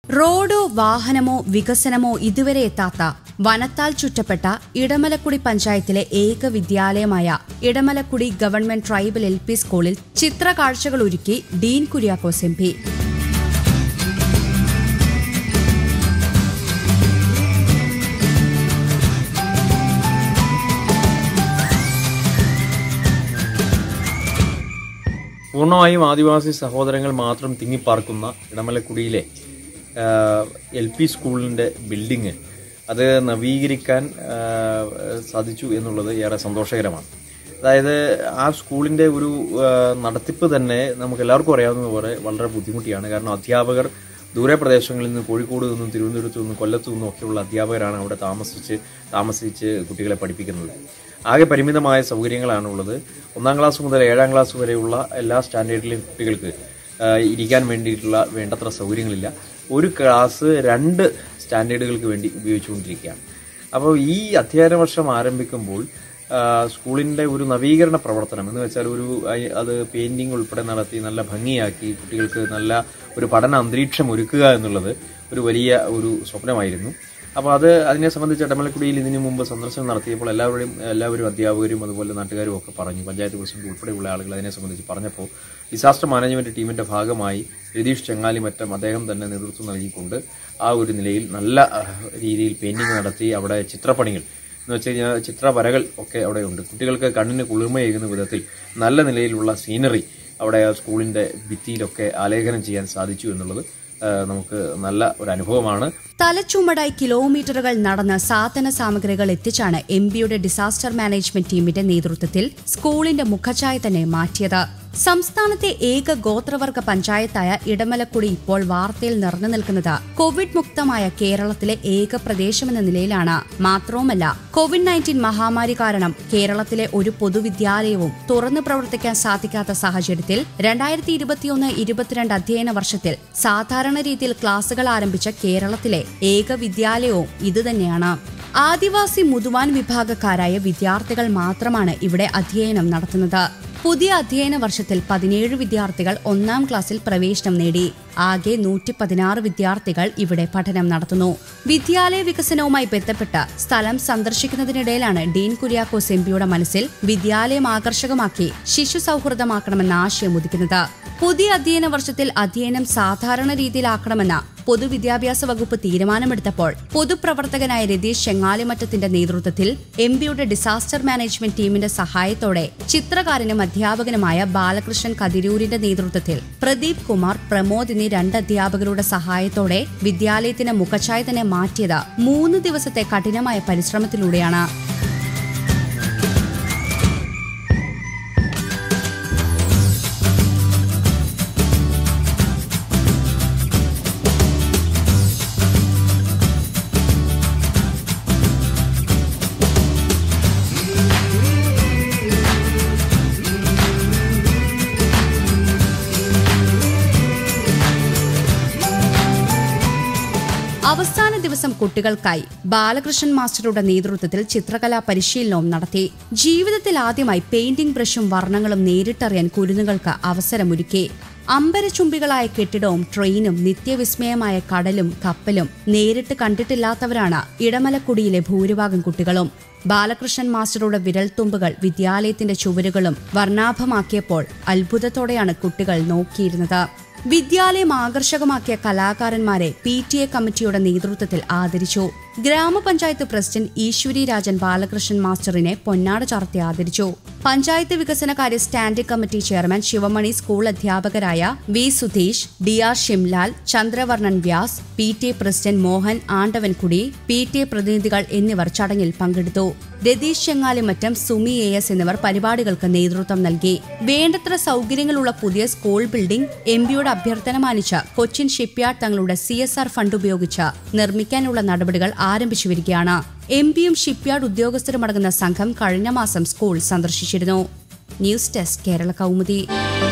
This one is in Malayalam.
റോഡോ വാഹനമോ വികസനമോ ഇതുവരെ എത്താത്ത വനത്താൽ ചുറ്റപ്പെട്ട ഇടമലക്കുടി പഞ്ചായത്തിലെ ഏക വിദ്യാലയമായ Edamalakkudi government tribal L P സ്കൂളിൽ ചിത്രകാഴ്ചകൾ ഒരുക്കി ഡീൻ കുര്യാക്കോസ് എം പി പൂർണ്ണമായും ആദിവാസി സഹോദരങ്ങൾ മാത്രം തിങ്ങിപ്പാർക്കുന്ന ഇടമലക്കുടിയിലെ എൽ പി സ്കൂളിൻ്റെ ബിൽഡിങ് അത് നവീകരിക്കാൻ ആ, സാധിച്ചു എന്നുള്ളത് ഏറെ സന്തോഷകരമാണ് അതായത് ആ സ്കൂളിൻ്റെ ഒരു ആ, നടത്തിപ്പ് തന്നെ നമുക്ക് എല്ലാവർക്കും അറിയാവുന്ന പോലെ വളരെ ബുദ്ധിമുട്ടിയാണ് കാരണം അധ്യാപകർ ദൂരെ പ്രദേശങ്ങളിൽ നിന്ന് കോഴിക്കോട് നിന്നും തിരുവനന്തപുരത്തു നിന്നും കൊല്ലത്തു നിന്നും ഒക്കെയുള്ള അധ്യാപകരാണ് അവിടെ താമസിച്ച് താമസിച്ച് കുട്ടികളെ പഠിപ്പിക്കുന്നത് ആകെ പരിമിതമായ സൗകര്യങ്ങളാണുള്ളത് ഒന്നാം ക്ലാസ് മുതൽ ഏഴാം ക്ലാസ് വരെയുള്ള എല്ലാ സ്റ്റാൻഡേർഡിലെയും കുട്ടികൾക്ക് ആ, ഇരിക്കാൻ വേണ്ടിയിട്ടുള്ള വേണ്ടത്ര സൗകര്യങ്ങളില്ല ഒരു ക്ലാസ് രണ്ട് സ്റ്റാൻഡേർഡുകൾക്ക് വേണ്ടി ഉപയോഗിച്ചുകൊണ്ടിരിക്കുകയാണ് അപ്പോൾ ഈ അധ്യയന വർഷം ആരംഭിക്കുമ്പോൾ ആ, സ്കൂളിൻ്റെ ഒരു നവീകരണ പ്രവർത്തനം എന്ന് വെച്ചാൽ ഒരു അയ്- അത് പെയിന്റിംഗ് ഉൾപ്പെടെ നടത്തി നല്ല ഭംഗിയാക്കി കുട്ടികൾക്ക് നല്ല ഒരു പഠന അന്തരീക്ഷം ഒരുക്കുക എന്നുള്ളത് ഒരു വലിയ ഒരു സ്വപ്നമായിരുന്നു അപ്പോൾ അത് അതിനെ സംബന്ധിച്ച് ഇടമലക്കുടിയിൽ ഇതിനു മുമ്പ് സന്ദർശനം നടത്തിയപ്പോൾ എല്ലാവരും എല്ലാവരും അധ്യാപകരും അതുപോലെ നാട്ടുകാരും ഒക്കെ പറഞ്ഞു പഞ്ചായത്ത് പ്രസിഡന്റ് ഉൾപ്പെടെയുള്ള ആളുകൾ അതിനെ സംബന്ധിച്ച് പറഞ്ഞപ്പോൾ ഡിസാസ്റ്റർ മാനേജ്മെന്റ് ടീമിന്റെ ഭാഗമായി രതീഷ് ചെങ്ങാലിമറ്റം അദ്ദേഹം തന്നെ നേതൃത്വം നൽകിക്കൊണ്ട് ആ ഒരു നിലയിൽ നല്ല ആ, രീതിയിൽ പെയിന്റിംഗ് നടത്തി അവിടെ ചിത്രപ്പണികൾ എന്ന് വെച്ച് കഴിഞ്ഞാൽ ചിത്രവരകൾ ഒക്കെ അവിടെയുണ്ട് കുട്ടികൾക്ക് കണ്ണിന് കുളിർമയേകുന്ന വിധത്തിൽ നല്ല നിലയിലുള്ള സീനറി അവിടെ ആ സ്കൂളിന്റെ ഭിത്തിയിലൊക്കെ ആലേഖനം ചെയ്യാൻ സാധിച്ചു എന്നുള്ളത് ആ, നമുക്ക് നല്ല ഒരു അനുഭവമാണ് തലച്ചുമടായി കിലോമീറ്ററുകൾ നടന്ന് സാധന സാമഗ്രികൾ എത്തിച്ചാണ് എം പിയുടെ ഡിസാസ്റ്റർ മാനേജ്മെന്റ് ടീമിന്റെ നേതൃത്വത്തിൽ സ്കൂളിന്റെ മുഖഛായ തന്നെ മാറ്റിയത് സംസ്ഥാനത്തെ ഏക ഗോത്രവർഗ പഞ്ചായത്തായ ഇടമലക്കുടി ഇപ്പോൾ വാർത്തയിൽ നിറഞ്ഞു നിൽക്കുന്നത് കോവിഡ് മുക്തമായ കേരളത്തിലെ ഏക പ്രദേശമെന്ന നിലയിലാണ് മാത്രവുമല്ല കോവിഡ് നയൻറ്റീൻ മഹാമാരി കാരണം കേരളത്തിലെ ഒരു പൊതുവിദ്യാലയവും തുറന്നു പ്രവർത്തിക്കാൻ സാധിക്കാത്ത സാഹചര്യത്തിൽ രണ്ടായിരത്തി ഇരുപത്തിയൊന്ന് ഇരുപത്തിരണ്ട് അധ്യയന വർഷത്തിൽ സാധാരണ രീതിയിൽ ക്ലാസുകൾ ആരംഭിച്ച കേരളത്തിലെ ഏക വിദ്യാലയവും ഇതുതന്നെയാണ് ആദിവാസി മുതുവാൻ വിഭാഗക്കാരായ വിദ്യാർത്ഥികൾ മാത്രമാണ് ഇവിടെ അധ്യയനം നടത്തുന്നത് പുതിയ അധ്യയന വർഷത്തിൽ പതിനേഴ് വിദ്യാർത്ഥികൾ ഒന്നാം ക്ലാസ്സിൽ പ്രവേശനം നേടി ആകെ നൂറ്റി പതിനാറ് വിദ്യാർത്ഥികൾ ഇവിടെ പഠനം നടത്തുന്നു വിദ്യാലയ വികസനവുമായി ബന്ധപ്പെട്ട് സ്ഥലം സന്ദർശിക്കുന്നതിനിടയിലാണ് ഡീൻ കുര്യാക്കോസ് എംപിയുടെ മനസ്സിൽ വിദ്യാലയം ആകർഷകമാക്കി ശിശു സൗഹൃദമാക്കണമെന്ന ആശയം ഉദിക്കുന്നത് പുതിയ അധ്യയന വർഷത്തിൽ അധ്യയനം സാധാരണ രീതിയിലാക്കണമെന്ന പൊതുവിദ്യാഭ്യാസ വകുപ്പ് തീരുമാനമെടുത്തപ്പോൾ പൊതുപ്രവർത്തകനായ രതീഷ് ചെങ്ങാലിമറ്റത്തിന്റെ നേതൃത്വത്തിൽ എം പിയുടെ ഡിസാസ്റ്റർ മാനേജ്മെന്റ് ടീമിന്റെ സഹായത്തോടെ ചിത്രകാരനും അധ്യാപകനുമായ ബാലകൃഷ്ണൻ കതിരൂരിന്റെ നേതൃത്വത്തിൽ പ്രദീപ് കുമാർ പ്രമോദ് എന്നീ രണ്ട് അധ്യാപകരുടെ സഹായത്തോടെ വിദ്യാലയത്തിന് മുഖച്ഛായ തന്നെ മാറ്റിയത് മൂന്ന് ദിവസത്തെ കഠിനമായ പരിശ്രമത്തിലൂടെയാണ് അവസാന ദിവസം കുട്ടികൾക്കായി ബാലകൃഷ്ണൻ മാസ്റ്ററുടെ നേതൃത്വത്തിൽ ചിത്രകലാ പരിശീലനവും നടത്തി ജീവിതത്തിൽ ആദ്യമായി പെയിന്റിംഗ് ബ്രഷും വർണ്ണങ്ങളും നേരിട്ടറിയാൻ കുരുന്നുകൾക്ക് അവസരമൊരുക്കി അമ്പരചുംബികളായ കെട്ടിടവും ട്രെയിനും നിത്യവിസ്മയമായ കടലും കപ്പലും നേരിട്ട് കണ്ടിട്ടില്ലാത്തവരാണ് ഇടമലക്കുടിയിലെ ഭൂരിഭാഗം കുട്ടികളും ബാലകൃഷ്ണൻ മാസ്റ്ററുടെ വിരൽത്തുമ്പുകൾ വിദ്യാലയത്തിന്റെ ചുവരുകളും വർണ്ണാഭമാക്കിയപ്പോൾ അത്ഭുതത്തോടെയാണ് കുട്ടികൾ നോക്കിയിരുന്നത് വിദ്യാലയം ആകർഷകമാക്കിയ കലാകാരന്മാരെ പി ടി എ കമ്മിറ്റിയുടെ നേതൃത്വത്തിൽ ആദരിച്ചു ഗ്രാമപഞ്ചായത്ത് പ്രസിഡന്റ് ഈശ്വരി രാജൻ ബാലകൃഷ്ണൻ മാസ്റ്ററിനെ പൊന്നാട ചാർത്തി ആദരിച്ചു പഞ്ചായത്ത് വികസനകാര്യ standing committee chairman Sivamani school അധ്യാപകരായ V Sudheesh D R Shimlal Chandravarnan Vyas P T A president Mohan Andavankudi P T A പ്രതിനിധികൾ എന്നിവർ ചടങ്ങിൽ പങ്കെടുത്തു രതീഷ് ചെങ്ങാലിമറ്റം സുമി എ എസ് എന്നിവർ പരിപാടികൾക്ക് നേതൃത്വം നൽകി വേണ്ടത്ര സൗകര്യങ്ങളുള്ള പുതിയ സ്കൂൾ ബിൽഡിംഗ് എം പിയുടെ അഭ്യർത്ഥന മാനിച്ച് കൊച്ചിൻ ഷിപ്പ്യാർഡ് തങ്ങളുടെ സി എസ് ആർ ഫണ്ട് ഉപയോഗിച്ച് നിർമ്മിക്കാനുള്ള നടപടികൾ ആരംഭിച്ചു വരികയാണ് എം പിയും ഷിപ്പ്യാർഡ് ഉദ്യോഗസ്ഥരുമടങ്ങുന്ന സംഘം കഴിഞ്ഞ മാസം സ്കൂൾ സന്ദർശിച്ചിരുന്നു ന്യൂസ് ഡെസ്ക് കേരള കൗമുദി